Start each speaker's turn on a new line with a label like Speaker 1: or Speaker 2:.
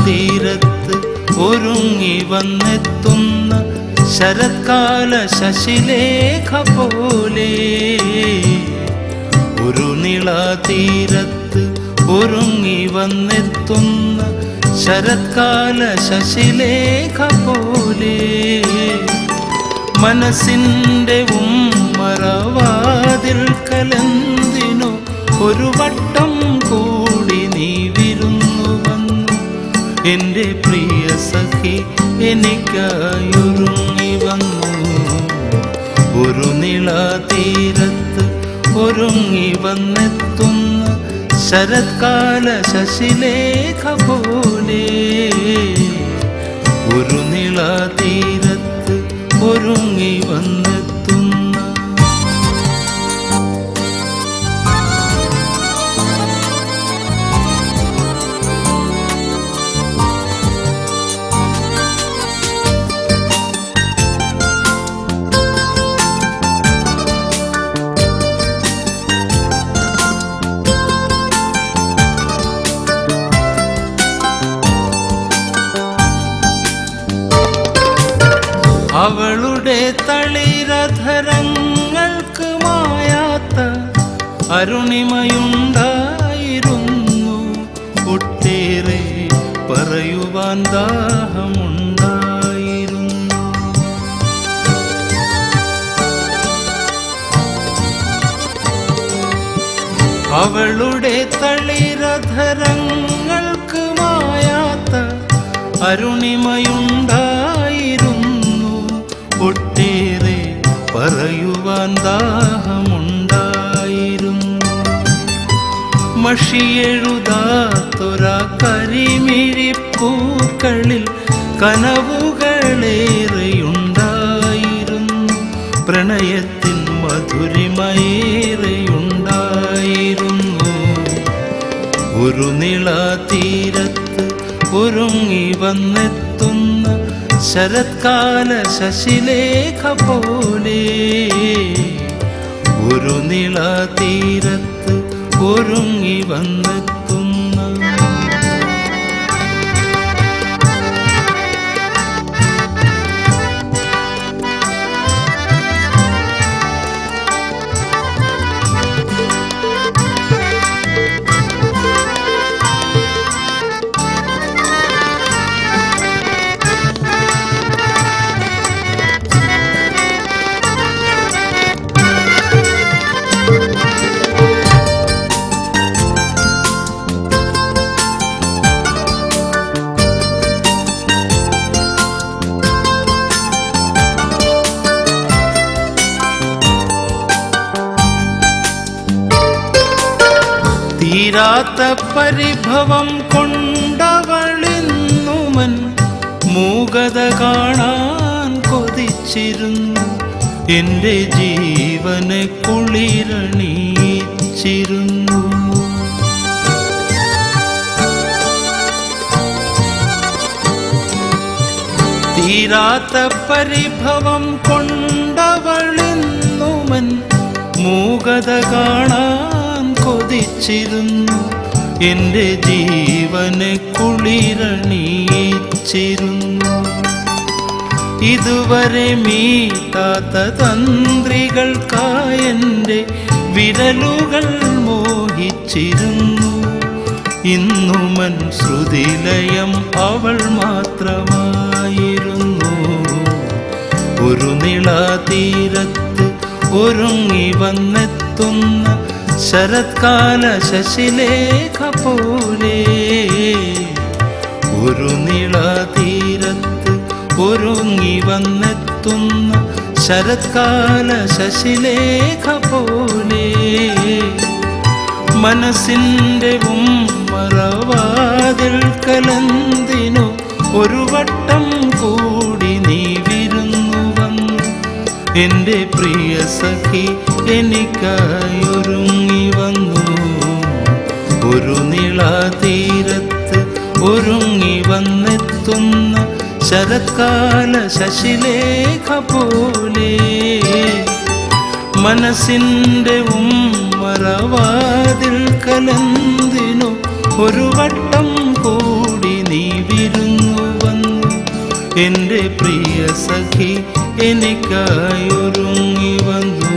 Speaker 1: തീരത്ത് ഒരുങ്ങി വന്നെത്തുന്ന ശരത്കാല ശശിലേഖ പോലെ ഒരു നിള തീരത്ത് ഒരുങ്ങി വന്നെത്തുന്ന ശരത്കാല ശശിലേഖ പോലെ മനസ്സിൻ്റെ ഉമ്മറവാതിൽ കലന്തിനു ഒരു വട്ടം കൂടി നീ വിരുന്നു വന്നു എൻ്റെ പ്രിയ സഖി എനിക്കായൊരുങ്ങി വന്നു ഒരു നിള തീരത്ത് ഒരുങ്ങി വന്നെത്തുന്ന ശരത്കാല ശശിലേഖ പോലെ ഒരു നിള തീരത്ത് ഒരുങ്ങി വന്നെത്തുന്ന അവളുടെ തളിരധരങ്ങൾക്ക് മായാത്ത അരുണിമയുണ്ടായിരുന്നു ഒട്ടേറെ പറയുവാൻ ദാഹമുണ്ടായിരുന്നു അവളുടെ തളിരധരങ്ങൾക്ക് മായാത്ത അരുണിമയുണ്ടായിരുന്നു ഒട്ടേറെ പറയുവാൻ ദാഹമുണ്ടായിരുന്നു മഷിയെഴുതാത്തൊര കരിമിഴിപ്പൂക്കളിൽ കനവുകളേറെയുണ്ടായിരുന്നു പ്രണയത്തിൻ മധുരിമയേറെയുണ്ടായിരുന്നു ഒരു നിള തീരത്ത് ഒരുങ്ങി വന്നെത്തുന്ന ശരത്കാല ശശിലേഖ പോലെ ഒരു നിള തീരത്ത് ഒരുങ്ങി വന്നെത്തുന്ന തീരാത്ത പരിഭവം കൊണ്ടവളിന്നുമൻ മൂകത കാണാൻ കൊതിച്ചിരുന്നു എൻ്റെ ജീവനെ കുളിരണിയിച്ചിരുന്നു തീരാത്ത പരിഭവം കൊണ്ടവളിന്നുമൻ മൂകത കാണാൻ കൊതിച്ചിരുന്നു എൻ്റെ ജീവനെ കുളിരണിയിച്ചിരുന്നു ഇതുവരെ മീട്ടാത്ത തന്ത്രികൾക്കായെൻ്റെ വിരലുകൾ മോഹിച്ചിരുന്നു ഇന്നുമൻ ശ്രുതിലയം അവൾ മാത്രമായിരുന്നു ഒരു നിള തീരത്ത് ഒരുങ്ങി വന്നെത്തുന്ന ശരത്കാല ശശിലേഖ പോലെ ഒരു നിള തീരത്ത് ഒരുങ്ങി വന്നെത്തുന്ന ശരത്കാല ശശിലേഖ പോലെ മനസ്സിൻ്റെ ഉമ്മറവാതിൽ കലന്തിനു ഒരു വട്ടം കൂടി നീ വിരുന്നു വന്നു എൻ്റെ പ്രിയ സഖി എനിക്കായി ഒരുങ്ങി വന്നു ഒരു നിള തീരത്ത് ഒരുങ്ങി വന്നെത്തുന്ന ശരത്കാല ശശിലേഖ പോലെ മനസ്സിൻ്റെ ഉമ്മറവാതിൽ കലന്തിനു ഒരു വട്ടം കൂടി നീ വിരുന്നു വന്നു എൻ്റെ പ്രിയ സഖി എനിക്കായി ഒരുങ്ങി വന്നു